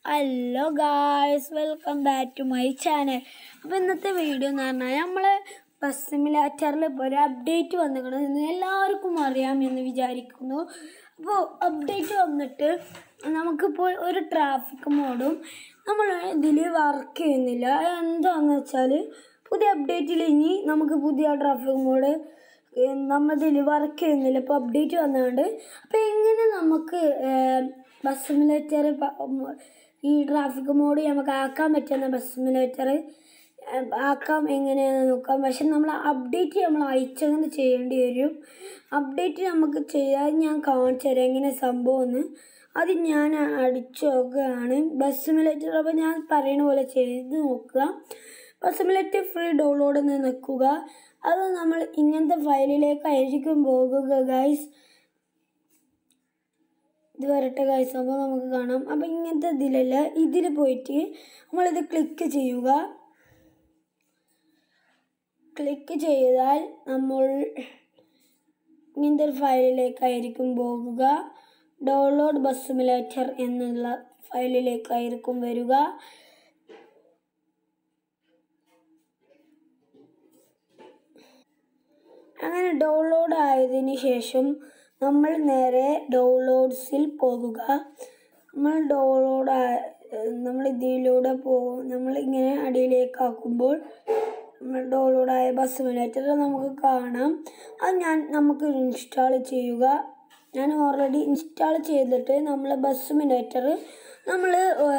hello guys welcome back to my channel അപ്പോൾ ഇന്നത്തെ video എന്ന് പറഞ്ഞാൽ നമ്മൾ ബസ് സിമുലേറ്ററിൽ ഇപ്പോൾ ഒരു അപ്ഡേറ്റ് വന്നിരിക്കണം എന്ന് എല്ലാവർക്കും അറിയാമെന്ന് വിചാരിക്കുന്നു അപ്പോൾ അപ്ഡേറ്റ് വന്നിട്ട് നമുക്കിപ്പോൾ ഒരു ട്രാഫിക് മോഡും നമ്മൾ ഇതിൽ വർക്ക് ചെയ്യുന്നില്ല എന്താണെന്ന് വെച്ചാൽ പുതിയ അപ്ഡേറ്റിൽ ഇനി നമുക്ക് പുതിയ ട്രാഫിക് മോഡ് നമ്മളിതിൽ വർക്ക് ചെയ്യുന്നില്ല ഇപ്പോൾ അപ്ഡേറ്റ് വന്നതുകൊണ്ട് അപ്പോൾ എങ്ങനെ നമുക്ക് ബസ് സിമുലേറ്റർ ഈ ട്രാഫിക് മോഡ് നമുക്ക് ആക്കാൻ പറ്റുന്ന ബസ് സിമുലേറ്റർ ആക്കാം എങ്ങനെയാണെന്ന് നോക്കാം പക്ഷെ നമ്മൾ അപ്ഡേറ്റ് നമ്മൾ അയച്ചങ്ങനെ ചെയ്യേണ്ടി വരും അപ്ഡേറ്റ് നമുക്ക് ചെയ്യാൻ ഞാൻ കാണിച്ചു തരാം എങ്ങനെ സംഭവം എന്ന് അത് ഞാൻ അടിച്ചു നോക്കുകയാണ് ബസ് സിമുലേറ്റർ അപ്പോൾ ഞാൻ പറയുന്ന പോലെ ചെയ്ത് നോക്കുക ബസ് സിമുലേറ്റർ ഫ്രീ ഡൗൺലോഡ് എന്ന് നിൽക്കുക അത് നമ്മൾ ഇങ്ങനത്തെ ഫയലിലേക്കായിരിക്കും പോകുക ഗൈസ് ഇത് വരട്ടെ ഗൈസ് അപ്പോൾ നമുക്ക് കാണാം അപ്പോൾ ഇങ്ങനത്തെ ഇതിലല്ല ഇതിൽ പോയിട്ട് നമ്മളിത് ക്ലിക്ക് ചെയ്യുക ക്ലിക്ക് ചെയ്താൽ നമ്മൾ ഇങ്ങനത്തെ ഒരു ഫയലിലേക്കായിരിക്കും പോകുക ഡൗൺലോഡ് ബസ് സിമുലേറ്റർ എന്നുള്ള ഫയലിലേക്കായിരിക്കും വരിക അങ്ങനെ ഡൗൺലോഡ് ആയതിന് ശേഷം നമ്മൾ നേരെ ഡൗൺലോഡ്സിൽ പോകുക നമ്മൾ ഡൗൺലോഡ് നമ്മൾ ഇതിലൂടെ പോകും നമ്മൾ ഇങ്ങനെ അടിയിലേക്കാക്കുമ്പോൾ നമ്മൾ ഡൗൺലോഡായ ബസ് സിമുലേറ്റർ നമുക്ക് കാണാം അത് ഞാൻ നമുക്ക് ഇൻസ്റ്റാൾ ചെയ്യുക ഞാൻ ഓൾറെഡി ഇൻസ്റ്റാൾ ചെയ്തിട്ട് നമ്മൾ ബസ് സിമുലേറ്റർ നമ്മൾ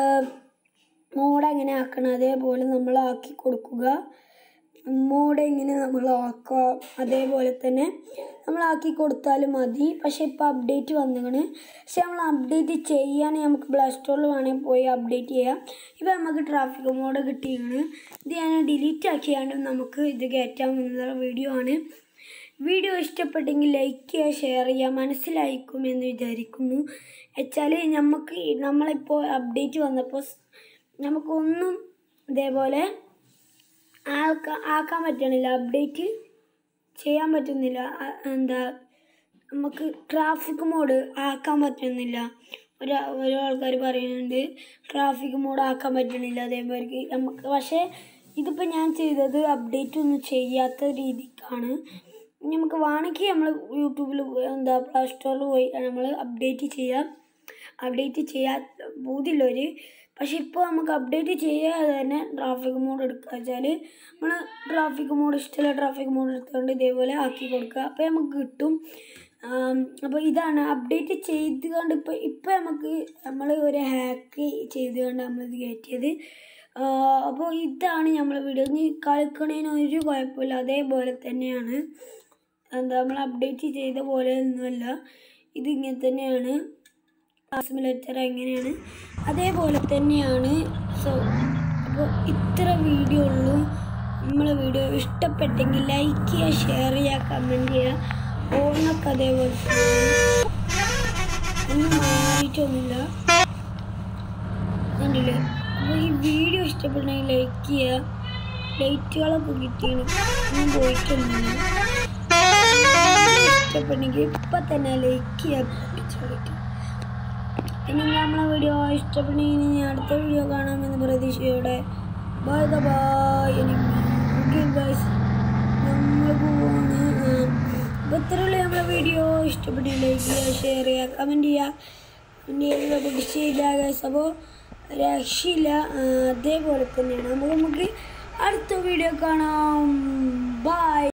മോഡ് എങ്ങനെ ആക്കണം അതേപോലെ നമ്മൾ ആക്കി കൊടുക്കുക മോഡ് എങ്ങനെ നമ്മൾ ആക്കുക അതേപോലെ തന്നെ നമ്മൾ ആക്കി കൊടുത്താലും മതി പക്ഷേ ഇപ്പോൾ അപ്ഡേറ്റ് വന്നിങ്ങനെ പക്ഷെ നമ്മൾ അപ്ഡേറ്റ് ചെയ്യാൻ നമുക്ക് പ്ലേ സ്റ്റോറിൽ വേണമെങ്കിൽ പോയി അപ്ഡേറ്റ് ചെയ്യാം ഇപ്പോൾ നമുക്ക് ട്രാഫിക് മോഡ് കിട്ടിയാണ് ഇത് ഞാൻ ഡിലീറ്റ് ആക്കിയാണ്ട് നമുക്ക് ഇത് കയറ്റാം എന്നുള്ള വീഡിയോ ആണ് വീഡിയോ ഇഷ്ടപ്പെട്ടെങ്കിൽ ലൈക്ക് ചെയ്യുക ഷെയർ ചെയ്യുക മനസ്സിലായിരിക്കും എന്ന് വിചാരിക്കുന്നു വെച്ചാൽ നമുക്ക് നമ്മളിപ്പോൾ അപ്ഡേറ്റ് വന്നപ്പോൾ നമുക്കൊന്നും ഇതേപോലെ ആക്കാൻ ആക്കാൻ പറ്റണില്ല അപ്ഡേറ്റ് ചെയ്യാൻ പറ്റുന്നില്ല എന്താ നമുക്ക് ട്രാഫിക് മോഡ് ആക്കാൻ പറ്റുന്നില്ല ഒരു ഓരോ ആൾക്കാർ പറയുന്നുണ്ട് ട്രാഫിക് മോഡ് ആക്കാൻ പറ്റണില്ല അതേപോലെ നമുക്ക് പക്ഷേ ഇതിപ്പോൾ ഞാൻ ചെയ്തത് അപ്ഡേറ്റ് ഒന്നും ചെയ്യാത്ത രീതിക്കാണ് നമുക്ക് വേണമെങ്കിൽ നമ്മൾ യൂട്യൂബിൽ എന്താ പ്ലേ സ്റ്റോറിൽ പോയി നമ്മൾ അപ്ഡേറ്റ് ചെയ്യാം അപ്ഡേറ്റ് ചെയ്യാൻ ബൂതില്ലൊരു പക്ഷെ ഇപ്പോൾ നമുക്ക് അപ്ഡേറ്റ് ചെയ്യാതെ തന്നെ ട്രാഫിക് മോഡ് എടുക്കുക വെച്ചാൽ നമ്മൾ ട്രാഫിക് മോഡ് ഇഷ്ടമുള്ള ട്രാഫിക് മോഡ് എടുത്തുകൊണ്ട് ഇതേപോലെ ആക്കി കൊടുക്കുക അപ്പോൾ നമുക്ക് കിട്ടും അപ്പോൾ ഇതാണ് അപ്ഡേറ്റ് ചെയ്തുകൊണ്ട് ഇപ്പോൾ ഇപ്പോൾ നമുക്ക് നമ്മൾ ഒരു ഹാക്ക് ചെയ്തുകൊണ്ട് നമ്മളിത് കയറ്റിയത് അപ്പോൾ ഇതാണ് നമ്മൾ വീഡിയോ ഇനി കളിക്കണതിന് ഒരു കുഴപ്പമില്ല അതേപോലെ തന്നെയാണ് എന്താ നമ്മൾ അപ്ഡേറ്റ് ചെയ്ത പോലെ ഒന്നുമല്ല ഇതിങ്ങനെ തന്നെയാണ് സിമുലേറ്റർ എങ്ങനെയാണ് അതേപോലെ തന്നെയാണ് സോ അപ്പോൾ ഇത്ര വീഡിയോ ഉള്ളൂ നമ്മളെ വീഡിയോ ഇഷ്ടപ്പെട്ടെങ്കിൽ ലൈക്ക് ചെയ്യുക ഷെയർ ചെയ്യുക കമൻറ്റ് ചെയ്യുക ഓണൊക്കെ അതേപോലെ ഒന്നും മാറിയിട്ടൊന്നുമില്ല കണ്ടില്ലേ അപ്പോൾ ഈ വീഡിയോ ഇഷ്ടപ്പെട്ടെങ്കിൽ ലൈക്ക് ചെയ്യുക ലൈറ്റുകളൊക്കെ കിട്ടിയാണ് ഒന്നും പോയിട്ടൊന്നുമില്ല ഇഷ്ടപ്പെട്ടെങ്കിൽ ഇപ്പം തന്നെ ലൈക്ക് ചെയ്യാൻ പഠിച്ചോളിക്കും ഇനി നമ്മളെ വീഡിയോ ഇഷ്ടപ്പെട്ടെങ്കിൽ ഞാൻ അടുത്ത വീഡിയോ കാണാമെന്ന് പ്രതീക്ഷയോടെ ബൈ ദ ബൈ എനിക്ക് ഗൈസ് നമ്മൾ പോവാണ് അപ്പോൾ ഇത്രയുള്ള നമ്മളെ വീഡിയോ ഇഷ്ടപ്പെട്ടെങ്കിൽ ലൈക്ക് ചെയ്യുക ഷെയർ ചെയ്യുക കമൻറ്റ് ചെയ്യുക പിന്നെ പ്രതീക്ഷയില്ല ഗൈസ് അപ്പോൾ രക്ഷയില്ല അതേപോലെ തന്നെയാണ് അപ്പോൾ നമുക്ക് അടുത്ത വീഡിയോ കാണാം ബൈ